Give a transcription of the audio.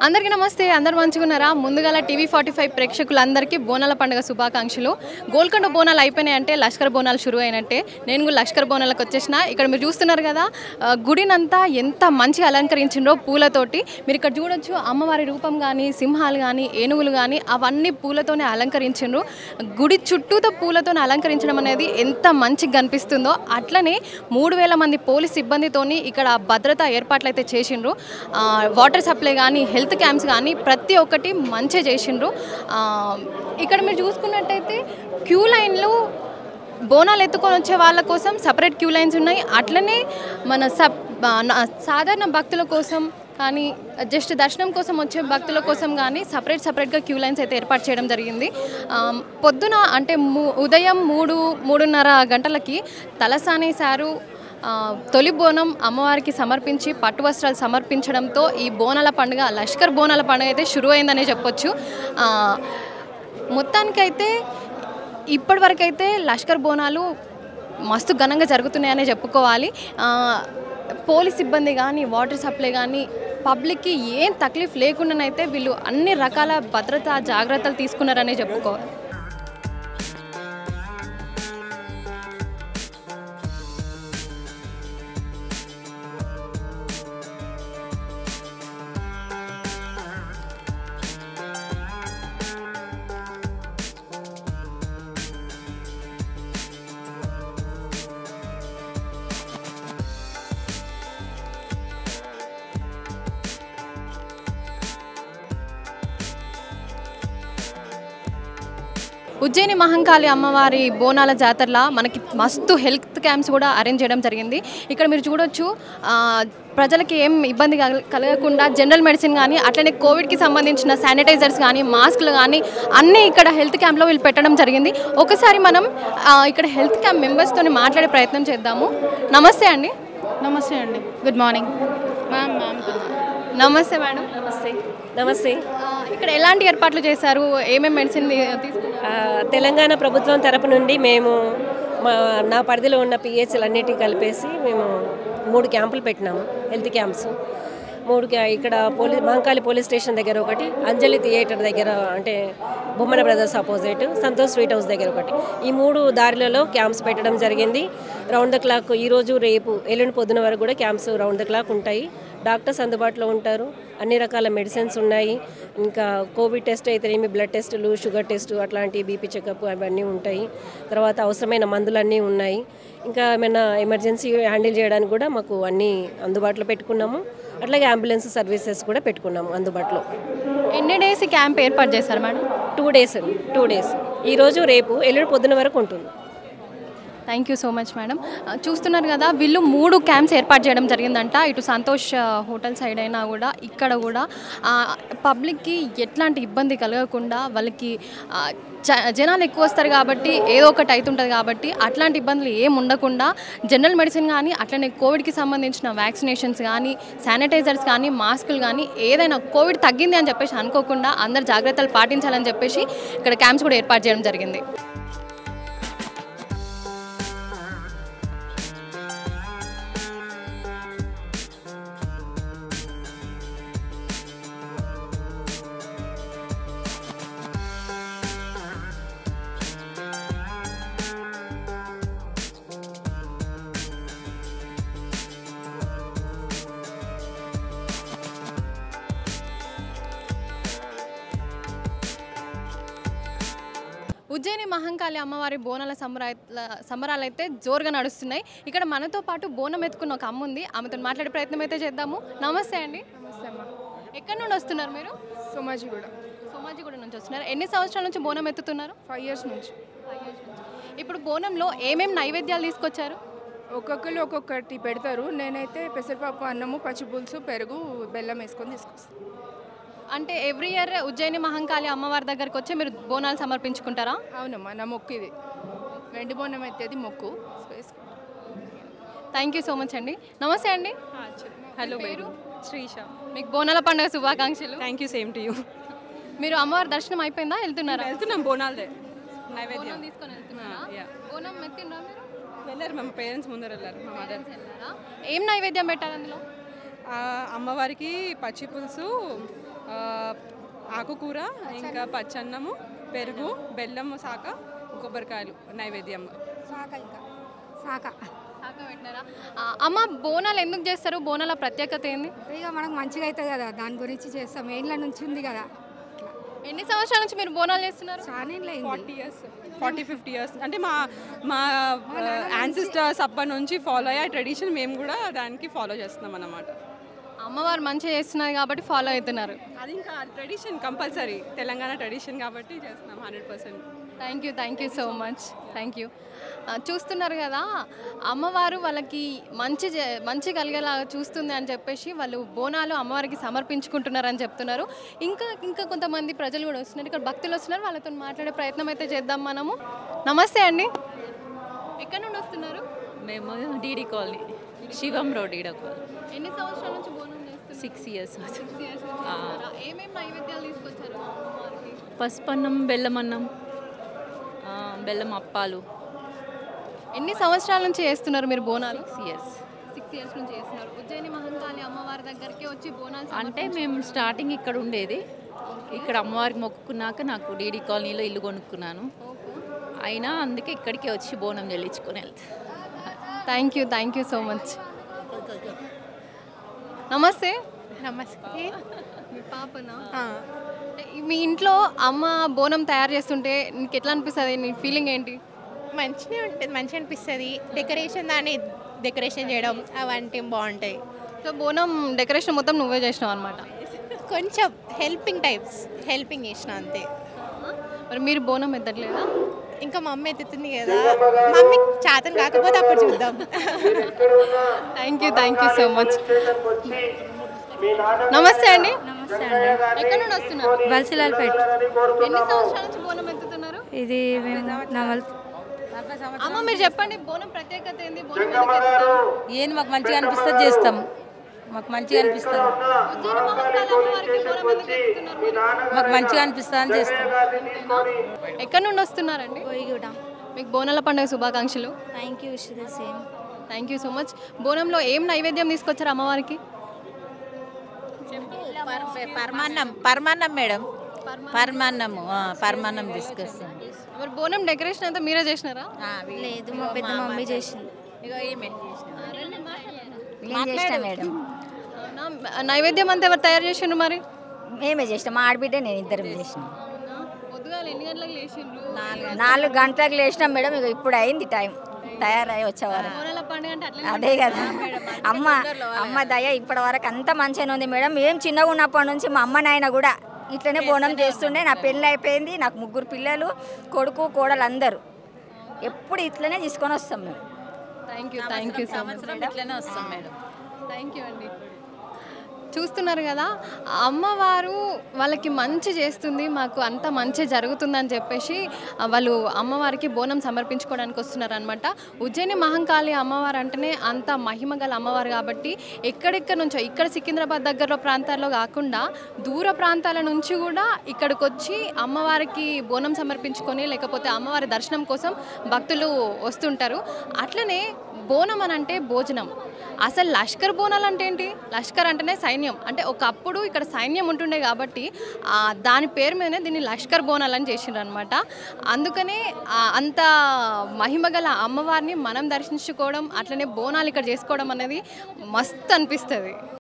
అందరికీ నమస్తే అందరు మంచిగున్నారా ముందుగాల టీవీ ఫార్టీ ఫైవ్ ప్రేక్షకులందరికీ బోనాల పండుగ శుభాకాంక్షలు గోల్కొండ బోనాలు అయిపోయినాయంటే లష్కర్ బోనాలు షురు అయినట్టే నేను కూడా లష్కర్ బోనాలకు వచ్చేసిన ఇక్కడ మీరు చూస్తున్నారు కదా ఆ, గుడినంతా ఎంత మంచిగా అలంకరించిండ్రో పూలతోటి మీరు ఇక్కడ చూడొచ్చు అమ్మవారి రూపం కానీ సింహాలు కానీ ఏనుగులు కానీ అవన్నీ పూలతోనే అలంకరించిండ్రు గుడి చుట్టూతో పూలతోనే అలంకరించడం అనేది ఎంత మంచిగా కనిపిస్తుందో అట్లనే మూడు వేల మంది పోలీస్ సిబ్బందితోని ఇక్కడ భద్రతా ఏర్పాట్లు అయితే చేసిండ్రు ఆ, వాటర్ సప్లై కానీ హెల్త్ క్యాంప్స్ కానీ ప్రతి ఒక్కటి మంచిగా చేసిండ్రు ఆ, ఇక్కడ మీరు చూసుకున్నట్టయితే క్యూ లైన్లు బోనాలు ఎత్తుకొని వచ్చే వాళ్ళ కోసం సపరేట్ క్యూ లైన్స్ ఉన్నాయి అట్లనే మన సబ్ ఆ, నా- సాధారణ భక్తుల కోసం కానీ జస్ట్ దర్శనం కోసం వచ్చే భక్తుల కోసం కానీ సపరేట్ సపరేట్గా క్యూ లైన్స్ అయితే ఏర్పాటు చేయడం జరిగింది ఆ, పొద్దున అంటే ము- ఉదయం మూడు మూడున్నర గంటలకి తలసాని సారు ఆ, తొలి బోనం అమ్మవారికి సమర్పించి పట్టు వస్త్రాలు సమర్పించడంతో ఈ బోనాల పండుగ లష్కర్ బోనాల పండుగ అయితే షురు అయిందనే చెప్పొచ్చు ఆ, మొత్తానికైతే ఇప్పటివరకైతే లష్కర్ బోనాలు మస్తు ఘనంగా జరుగుతున్నాయనే చెప్పుకోవాలి ఆ, పోలీస్ సిబ్బంది కానీ వాటర్ సప్లై కానీ పబ్లిక్కి ఏం తక్లీఫ్ లేకుండానైతే వీళ్ళు అన్ని రకాల భద్రతా జాగ్రత్తలు తీసుకున్నారనే చెప్పుకోవాలి ఉజ్జయిని మహంకాళి అమ్మవారి బోనాల జాతరలా మనకి మస్తు హెల్త్ క్యాంప్స్ కూడా అరేంజ్ చేయడం జరిగింది ఇక్కడ మీరు చూడొచ్చు ఆ, ప్రజలకి ఏం ఇబ్బంది కల- కలగకుండా జనరల్ మెడిసిన్ కానీ అట్లనే కోవిడ్కి సంబంధించిన శానిటైజర్స్ కానీ మాస్క్లు కానీ అన్నీ ఇక్కడ హెల్త్ క్యాంప్లో వీళ్ళు పెట్టడం జరిగింది ఒకసారి మనం ఆ, ఇక్కడ హెల్త్ క్యాంప్ మెంబర్స్తో మాట్లాడే ప్రయత్నం చేద్దాము నమస్తే అండి నమస్తే అండి గుడ్ మార్నింగ్ మ్యామ్ మ్యామ్ నమస్తే మేడం నమస్తే నమస్తే ఆ, ఇక్కడ ఎలాంటి ఏర్పాట్లు చేశారు ఏమేమి మెడిసిన్ తీసుకున్నారు ఆ, తెలంగాణ ప్రభుత్వం తరపు నుండి మేము మా నా పరిధిలో ఉన్న పిహెచ్లు అన్నిటికీ కలిపేసి మేము మూడు క్యాంపులు పెట్టినాము హెల్త్ క్యాంప్స్ మూడు క్యా- ఇక్కడ పోలీస్ మహంకాళి పోలీస్ స్టేషన్ దగ్గర ఒకటి అంజలి థియేటర్ దగ్గర అంటే Bommana brothers opposite Santosh sweet house దగ్గర ఒకటి ఈ మూడు దారులలో క్యాంప్స్ పెట్టడం జరిగింది రౌండ్ ద క్లాక్ ఈరోజు రేపు ఎల్లుండి పొద్దున వరకు కూడా క్యాంప్స్ రౌండ్ ద క్లాక్ ఉంటాయి డాక్టర్స్ అందుబాటులో ఉంటారు అన్ని రకాల మెడిసిన్స్ ఉన్నాయి ఇంకా కోవిడ్ టెస్ట్ అయితే ఏమి బ్లడ్ టెస్టులు షుగర్ టెస్ట్ అట్లాంటి బీపీ చెకప్ అవన్నీ ఉంటాయి తర్వాత అవసరమైన మందులన్నీ ఉన్నాయి ఇంకా ఏమైనా ఎమర్జెన్సీ హ్యాండిల్ చేయడానికి కూడా మాకు అన్నీ అందుబాటులో పెట్టుకున్నాము అట్లాగే అంబులెన్స్ సర్వీసెస్ కూడా పెట్టుకున్నాము అందుబాటులో ఎన్ని డేస్ ఈ క్యాంప్ ఏర్పాటు చేశారు మేడం టూ డేస్ అండి టూ డేస్ ఈరోజు రేపు ఎల్లుండి పొద్దున వరకు ఉంటుంది thank you so much madam ఆ, చూస్తున్నారు కదా వీళ్ళు మూడు క్యాంప్స్ ఏర్పాటు చేయడం జరిగిందంట ఇటు సంతోష్ ఆ, హోటల్ సైడ్ అయినా కూడా ఇక్కడ కూడా ఆ, పబ్లిక్కి ఎట్లాంటి ఇబ్బంది కలగకుండా వాళ్ళకి ఆ, జ- జనాలు ఎక్కువ వస్తారు కాబట్టి ఏదో ఒకటి అవుతుంటుంది కాబట్టి అట్లాంటి ఇబ్బందులు ఏం ఉండకుండా జనరల్ మెడిసిన్ కానీ అట్లనే కోవిడ్కి సంబంధించిన వ్యాక్సినేషన్స్ కానీ శానిటైజర్స్ కానీ మాస్కులు కానీ ఏదైనా కోవిడ్ తగ్గింది అని చెప్పేసి అనుకోకుండా అందరు జాగ్రత్తలు పాటించాలని చెప్పేసి ఇక్కడ క్యాంప్స్ కూడా ఏర్పాటు చేయడం జరిగింది ఉజ్జయిని మహంకాళి అమ్మవారి బోనాల సంబరా సంబరాలు అయితే జోరుగా నడుస్తున్నాయి ఇక్కడ మనతో పాటు బోనం ఎత్తుకున్న ఒక అమ్మ ఉంది ఆమెతో మాట్లాడే ప్రయత్నం అయితే చేద్దాము నమస్తే అండి నమస్తే అమ్మ ఎక్కడి నుండి వస్తున్నారు మీరు సోమాజిగూడ సోమాజిగూడ నుంచి వస్తున్నారు ఎన్ని సంవత్సరాల నుంచి బోనం ఎత్తుతున్నారు ఫైవ్ ఇయర్స్ నుంచి ఇప్పుడు బోనంలో ఏమేమి నైవేద్యాలు తీసుకొచ్చారు ఒక్కొక్కరు ఒక్కొక్కటి పెడతారు నేనైతే పెసరపప్పు అన్నము పచ్చి పులుసు పెరుగు బెల్లం వేసుకొని తీసుకొస్తాను అంటే ఎవ్రీ ఇయర్ ఉజ్జయిని మహంకాళి అమ్మవారి దగ్గరకు వచ్చి మీరు బోనాలు సమర్పించుకుంటారా అవునమ్మా నా మొక్కు ఇది వెండి బోనం ఎత్తేది మొక్కు సో వేసుకుంటాం. థ్యాంక్ యూ సో మచ్ అండి నమస్తే అండి హలో మీ పేరు? శ్రీష మీకు బోనాల పండుగ శుభాకాంక్షలు thank you same to you మీరు అమ్మవారి దర్శనం అయిపోయిందా వెళ్తున్నారా వెళ్తున్నాం బోనాలదే నైవేద్యం బోనం తీసుకొని వెళ్తున్నారా yeah. బోనం మెత్తిండ్రా మీరు వెళ్ళారు మా పేరెంట్స్ ముందర వెళ్ళారు మా మదర్ వెళ్ళారా? ఏం నైవేద్యం పెట్టారు అందులో అమ్మవారికి పచ్చి పులుసు ఆ, ఆకుకూర ఇంకా పచ్చన్నము పెరుగు బెల్లం శాక కొబ్బరికాయలు నైవేద్యం శాఖ ఇంకా శాఖ శాఖ పెట్టినారా ఆ, అమ్మ బోనాలు ఎందుకు చేస్తారు బోనాల ప్రత్యేకత ఏంది ఇక మనకు మంచిగా అవుతుంది కదా దాని గురించి చేస్తాం ఏండ్ల నుంచి ఉంది కదా ఎన్ని సంవత్సరాల నుంచి మీరు బోనాలు చేస్తున్నారు చాలా ఏండ్లు అయింది forty years forty fifty years అంటే మా మా యాన్సిస్టర్స్ అప్పటి నుంచి ఫాలో అయ్యే ట్రెడిషన్ మేము కూడా దానికి ఫాలో చేస్తున్నాం అన్నమాట అమ్మవారు మంచిగా చేస్తున్నారు కాబట్టి ఫాలో అవుతున్నారు అది ఇంకా ట్రెడిషన్ కంపల్సరీ తెలంగాణ ట్రెడిషన్ కాబట్టి చేస్తున్నాం hundred percent thank you thank you so much thank you చూస్తున్నారు కదా అమ్మవారు వాళ్ళకి మంచి జే- మంచి కలిగేలా చూస్తుంది అని చెప్పేసి వాళ్ళు బోనాలు అమ్మవారికి సమర్పించుకుంటున్నారని చెప్తున్నారు ఇంకా ఇంకా కొంతమంది ప్రజలు కూడా వస్తున్నారు ఇక్కడ భక్తులు వస్తున్నారు వాళ్ళతో మాట్లాడే ప్రయత్నం అయితే చేద్దాం మనము నమస్తే అండి ఎక్కడి నుండి వస్తున్నారు మేము డీడీ కాలనీ శివం రోడ్ ఈడ కాలనీ ఎన్ని సంవత్సరాల నుంచి బోనం చేస్తున్నారు సిక్స్ ఇయర్స్ Six years నుంచి చేస్తున్నారా? ఏమేమి నైవేద్యాలు తీసుకొచ్చారు అమ్మవారికి పసుపన్నం బెల్లం అన్నం ఆ, బెల్లం అప్పాలు ఎన్ని సంవత్సరాల నుంచి చేస్తున్నారు మీరు Bonalu six years six years నుంచి చేస్తున్నారు ఉజ్జయిని మహంకాళి అమ్మవారి దగ్గరికి వచ్చి బోనాలు అంటే మేము స్టార్టింగ్ ఇక్కడ ఉండేది ఇక్కడ అమ్మవారికి మొక్కుకున్నాక నాకు డీడీ కాలనీలో ఇల్లు కొనుక్కున్నాను అయినా అందుకే ఇక్కడికి వచ్చి బోనం చెల్లించుకొని వెళ్తా thank you thank you so much నమస్తే నమస్తే మీ పాపనా ఆ, అంటే మీ ఇంట్లో అమ్మ బోనం తయారు చేస్తుంటే నీకు ఎట్లా అనిపిస్తుంది నీ ఫీలింగ్ ఏంటి మంచిగా ఉంటుంది మంచిగా అనిపిస్తుంది డెకరేషన్ దాన్ని డెకరేషన్ చేయడం అవంటే బాగుంటాయి సో బోనం డెకరేషన్ మొత్తం నువ్వే చేసినావు అనమాట కొంచెం హెల్పింగ్ టైప్స్ హెల్పింగ్ చేసిన అంతే మరి మీరు బోనం ఎత్తట్లేదా ఇంకా మమ్మీ ఎత్తుతుంది కదా మమ్మీ చాతన్ కాకపోతే అప్పుడు చూద్దాం thank you thank you so much నమస్తే అండి నమస్తే అండి ఎక్కడ నుండి వస్తున్నారు బల్సిలాల్పేట్ ఎన్ని సంవత్సరాల నుంచి బోనం ఎత్తుతున్నారు ఇది మేము నవల్ అమ్మ మీరు చెప్పండి బోనం ప్రత్యేకత ఏంది బోనం ఎందుకు ఎత్తుతారు? ఏంది మాకు మంచిగా అనిపిస్తుంది చేస్తాం మాకు మంచిగా అనిపిస్తుంది ఉజ్జయిని మహంకాళి అమ్మవారికి బోనం ఎందుకు ఎత్తుతున్నారు మీరు? మాకు మంచిగా అనిపిస్తుంది అని చేస్తాం ఎక్కడి నుండి వస్తున్నారండి కోయిగూడ మీకు బోనాల పండుగ శుభాకాంక్షలు thank you the same thank you so much బోనంలో ఏం నైవేద్యం తీసుకొచ్చారు అమ్మవారికి పరమాన్నం పరమాన్నం మేడం పరమాన్నము ఆ, పరమాన్నం తీసుకొస్తాం మరి బోనం డెకరేషన్ అంతా మీరే చేసినారా లేదు మా పెద్ద మమ్మీ చేసింది ఇగో ఈమె మేడం అవునా? నైవేద్యం అంతా ఎవరు తయారు చేసిండ్రు మరి మేమే చేసినాం మా ఆడబిడ్డ నేను ఇద్దరం చేసినాం అవునా? పొద్దుగాల ఎన్ని గంటలకు లేచిండ్రు నాలుగు గంటలకు లేచినాం మేడం ఇక ఇప్పుడు అయింది టైం తయారై వచ్చేవారు బోనాల పండుగ అంటే అట్లనే అదే కదా అమ్మ అమ్మ దయ ఇప్పటి వరకు అంత మంచిగానే ఉంది మేడం ఏం చిన్నగా ఉన్నప్పటి నుంచి మా అమ్మ నాయన కూడా ఇట్లనే బోనం చేస్తుండే నా పెళ్ళి అయిపోయింది నాకు ముగ్గురు పిల్లలు కొడుకు కోడలు అందరూ ఎప్పుడు ఇట్లనే తీసుకొని వస్తాం మేము thank you thank you so much ఇట్లనే వస్తాం మేడం థ్యాంక్ యూ అండి చూస్తున్నారు కదా అమ్మవారు వాళ్ళకి మంచి చేస్తుంది మాకు అంత మంచి జరుగుతుందని చెప్పేసి ఆ, వాళ్ళు అమ్మవారికి బోనం సమర్పించుకోవడానికి వస్తున్నారు అనమాట ఉజ్జయిని మహంకాళి అమ్మవారు అంటేనే అంత మహిమ గల అమ్మవారు కాబట్టి ఎక్కడెక్కడ నుంచో ఇక్కడ సికింద్రాబాద్ దగ్గర ప్రాంతాల్లో కాకుండా దూర ప్రాంతాల నుంచి కూడా ఇక్కడికి వచ్చి అమ్మవారికి బోనం సమర్పించుకొని లేకపోతే అమ్మవారి దర్శనం కోసం భక్తులు వస్తుంటారు అట్లనే బోనం అని అంటే భోజనం అసలు లష్కర్ బోనాలు అంటే ఏంటి లష్కర్ అంటేనే సైన్యం అంటే ఒకప్పుడు ఇక్కడ సైన్యం ఉంటుండే కాబట్టి ఆ, దాని పేరు మీదనే దీన్ని లష్కర్ బోనాలు అని చేసిండ్రు అనమాట అందుకనే ఆ, అంత మహిమగల అమ్మవారిని మనం దర్శించుకోవడం అట్లనే బోనాలు ఇక్కడ చేసుకోవడం అనేది మస్తు అనిపిస్తుంది